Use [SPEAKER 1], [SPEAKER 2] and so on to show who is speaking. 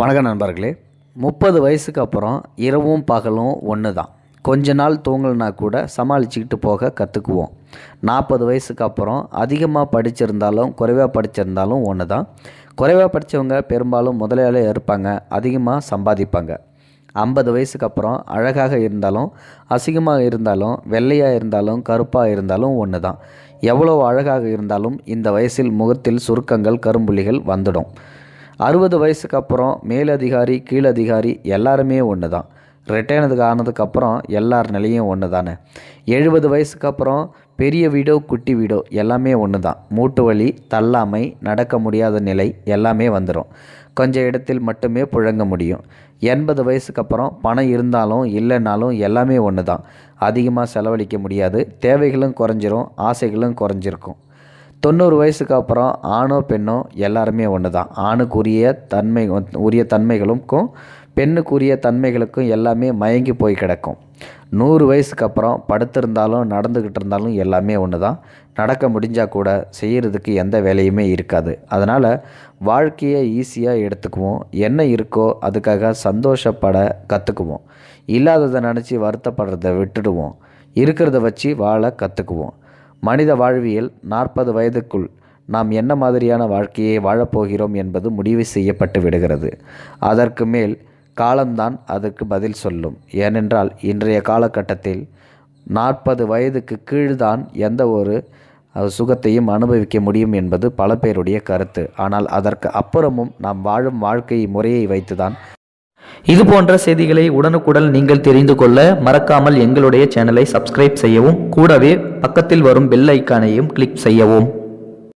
[SPEAKER 1] வணக்கம் நண்பர்களே முப்பது வயசுக்கு அப்புறம் இரவும் பகலும் ஒன்று தான் கொஞ்ச நாள் தூங்கலைனா கூட சமாளிச்சுக்கிட்டு போக கற்றுக்குவோம் நாற்பது வயசுக்கு அப்புறம் அதிகமாக படிச்சிருந்தாலும் குறைவாக படிச்சிருந்தாலும் ஒன்று தான் குறைவாக படித்தவங்க பெரும்பாலும் முதலாளியாக இருப்பாங்க அதிகமாக சம்பாதிப்பாங்க ஐம்பது வயசுக்கு அப்புறம் அழகாக இருந்தாலும் அசிங்கமாக இருந்தாலும் வெள்ளையாக இருந்தாலும் கருப்பாக இருந்தாலும் ஒன்று தான் எவ்வளோ அழகாக இருந்தாலும் இந்த வயசில் முகத்தில் சுருக்கங்கள் கரும்புள்ளிகள் வந்துடும் அறுபது வயசுக்கு அப்புறம் மேலதிகாரி கீழதிகாரி எல்லாருமே ஒன்று தான் ரிட்டைனதுக்கு ஆனதுக்கப்புறம் எல்லார் நிலையும் ஒன்று தானே எழுபது வயசுக்கு அப்புறம் பெரிய வீடோ குட்டி வீடோ எல்லாமே ஒன்று தான் மூட்டு வலி தள்ளாமை நடக்க முடியாத நிலை எல்லாமே வந்துடும் கொஞ்சம் இடத்தில் மட்டுமே புழங்க முடியும் எண்பது வயசுக்கு அப்புறம் பணம் இருந்தாலும் இல்லைனாலும் எல்லாமே ஒன்று தான் அதிகமாக செலவழிக்க முடியாது தேவைகளும் குறைஞ்சிரும் ஆசைகளும் குறைஞ்சிருக்கும் தொண்ணூறு வயசுக்கு அப்புறம் ஆணோ பெண்ணோ எல்லாருமே ஒன்று தான் ஆணுக்குரிய தன்மை உரிய தன்மைகளுக்கும் பெண்ணுக்குரிய தன்மைகளுக்கும் எல்லாமே மயங்கி போய் கிடக்கும் நூறு வயசுக்கு அப்புறம் படுத்திருந்தாலும் நடந்துக்கிட்டு இருந்தாலும் எல்லாமே ஒன்று தான் நடக்க முடிஞ்சால் கூட செய்கிறதுக்கு எந்த வேலையுமே இருக்காது அதனால் வாழ்க்கையை ஈஸியாக எடுத்துக்குவோம் என்ன இருக்கோ அதுக்காக சந்தோஷப்பட கற்றுக்குவோம் இல்லாததை நினச்சி வருத்தப்படுறத விட்டுடுவோம் இருக்கிறத வச்சு வாழ கற்றுக்குவோம் மனித வாழ்வியல் நாற்பது வயதுக்குள் நாம் என்ன மாதிரியான வாழ்க்கையை வாழப்போகிறோம் என்பது முடிவு செய்யப்பட்டு விடுகிறது அதற்கு மேல் காலம்தான் அதற்கு பதில் சொல்லும் ஏனென்றால் இன்றைய காலகட்டத்தில் நாற்பது வயதுக்கு கீழ்தான் எந்த ஒரு அஹ், சுகத்தையும் அனுபவிக்க முடியும் என்பது பல பேருடைய கருத்து ஆனால் அதற்கு அப்புறமும் நாம் வாழும் வாழ்க்கை முறையை வைத்துதான்
[SPEAKER 2] இது போன்ற செய்திகளை உடனுக்குடன் நீங்கள் தெரிந்து கொள்ள மறக்காமல் எங்களுடைய சேனலை சப்ஸ்கிரைப் செய்யவும் கூடவே பக்கத்தில் வரும் பெல் ஐக்கானையும் கிளிக் செய்யவும்